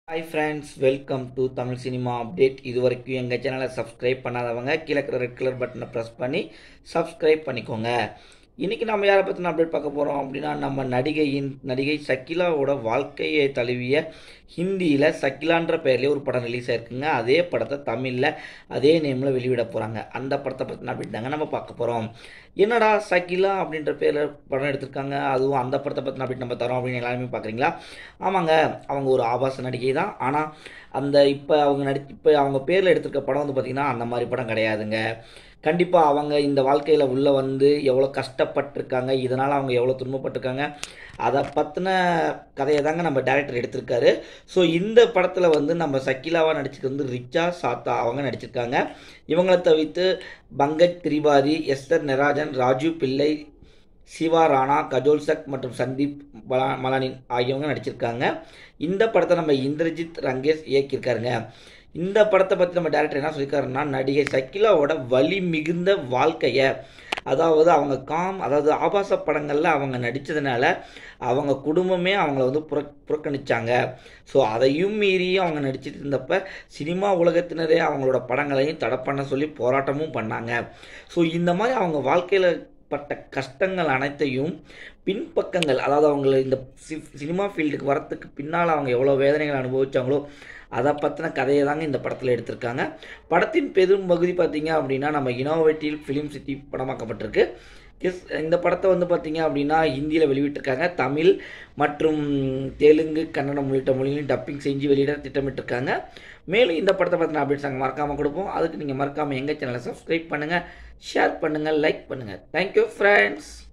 hi friends welcome to Tamil cinema update இது வரைக்கும் எங்கள் சேனலை சப்ஸ்கிரைப் பண்ணாதவங்க கீழே இருக்கிற ரெட் கலர் பட்டனை ப்ரெஸ் பண்ணி சப்ஸ்கிரைப் பண்ணிக்கோங்க இன்றைக்கி நம்ம யாரை பற்றின அப்டேட் பார்க்க போகிறோம் அப்படின்னா நம்ம நடிகையின் நடிகை சக்கிலாவோட வாழ்க்கையை தழுவிய ஹிந்தியில் சக்கிலான்ற பெயர்லேயே ஒரு படம் ரிலீஸ் ஆயிருக்குங்க அதே படத்தை தமிழில் அதே நேமில் வெளியிட போகிறாங்க அந்த படத்தை பற்றின அப்டேட் தாங்க நம்ம பார்க்க போகிறோம் என்னடா சக்கிலா அப்படின்ற பேரில் படம் எடுத்திருக்காங்க அதுவும் அந்த படத்தை பற்றின அப்டேட் நம்ம தரோம் அப்படின்னு எல்லாருமே பார்க்குறீங்களா ஆமாங்க அவங்க ஒரு ஆபாச நடிகை தான் ஆனால் அந்த இப்போ அவங்க நடி இப்போ அவங்க பேரில் எடுத்திருக்க படம் வந்து பார்த்திங்கன்னா அந்த மாதிரி படம் கிடையாதுங்க கண்டிப்பாக அவங்க இந்த வாழ்க்கையில் உள்ளே வந்து எவ்வளோ கஷ்டப்பட்டிருக்காங்க இதனால் அவங்க எவ்வளோ துன்பப்பட்டிருக்காங்க அதை பற்றின கதையை தாங்க நம்ம டேரக்டர் எடுத்திருக்காரு ஸோ இந்த படத்தில் வந்து நம்ம சக்கிலாவாக நடிச்சிருக்கு வந்து ரிச்சா சாத்தா அவங்க நடிச்சிருக்காங்க இவங்களை தவிர்த்து பங்கஜ் திரிபாதி எஸ்தர் நெராஜன் ராஜு பிள்ளை சிவா ராணா கஜோல் சக் மற்றும் சந்தீப் மலா மலானின் ஆகியவங்க நடிச்சிருக்காங்க இந்த படத்தை நம்ம இந்திரஜித் ரங்கேஷ் இயக்கியிருக்காருங்க இந்த படத்தை பற்றி நம்ம டேரக்டர் என்ன சொல்லியிருக்காருன்னா நடிகை சக்கிலாவோட வலி மிகுந்த வாழ்க்கையை அதாவது அவங்க காம் அதாவது ஆபாச படங்களில் அவங்க நடித்ததுனால அவங்க குடும்பமே அவங்கள வந்து புற புறக்கணிச்சாங்க ஸோ அதையும் மீறி அவங்க நடிச்சிட்டு இருந்தப்ப சினிமா உலகத்தினரே அவங்களோட படங்களையும் தடை பண்ண சொல்லி போராட்டமும் பண்ணாங்க ஸோ இந்த மாதிரி அவங்க வாழ்க்கையில் பட்ட கஷ்டங்கள் அனைத்தையும் பின்பக்கங்கள் அதாவது அவங்கள இந்த சினிமா ஃபீல்டுக்கு வரத்துக்கு பின்னால் அவங்க எவ்வளோ வேதனைகள் அனுபவிச்சாங்களோ அதை பற்றின கதையை தாங்க இந்த படத்தில் எடுத்திருக்காங்க படத்தின் பெரும் பகுதி பார்த்தீங்க அப்படின்னா நம்ம இனோவேட்டிவ் ஃபிலிம் சிட்டி படமாக்கப்பட்டிருக்கு கிஸ் இந்த படத்தை வந்து பார்த்தீங்க அப்படின்னா ஹிந்தியில் வெளியிட்டிருக்காங்க தமிழ் மற்றும் தெலுங்கு கன்னடம் உள்ளிட்ட மொழிகளையும் டப்பிங் செஞ்சு வெளியிட திட்டமிட்டிருக்காங்க மேலும் இந்த படத்தை பற்றின அப்டேட்ஸ் நாங்கள் மறக்காமல் கொடுப்போம் அதுக்கு நீங்கள் மறக்காமல் எங்கள் சேனலை சப்ஸ்கிரைப் பண்ணுங்கள் ஷேர் பண்ணுங்கள் லைக் பண்ணுங்கள் தேங்க்யூ ஃப்ரெண்ட்ஸ்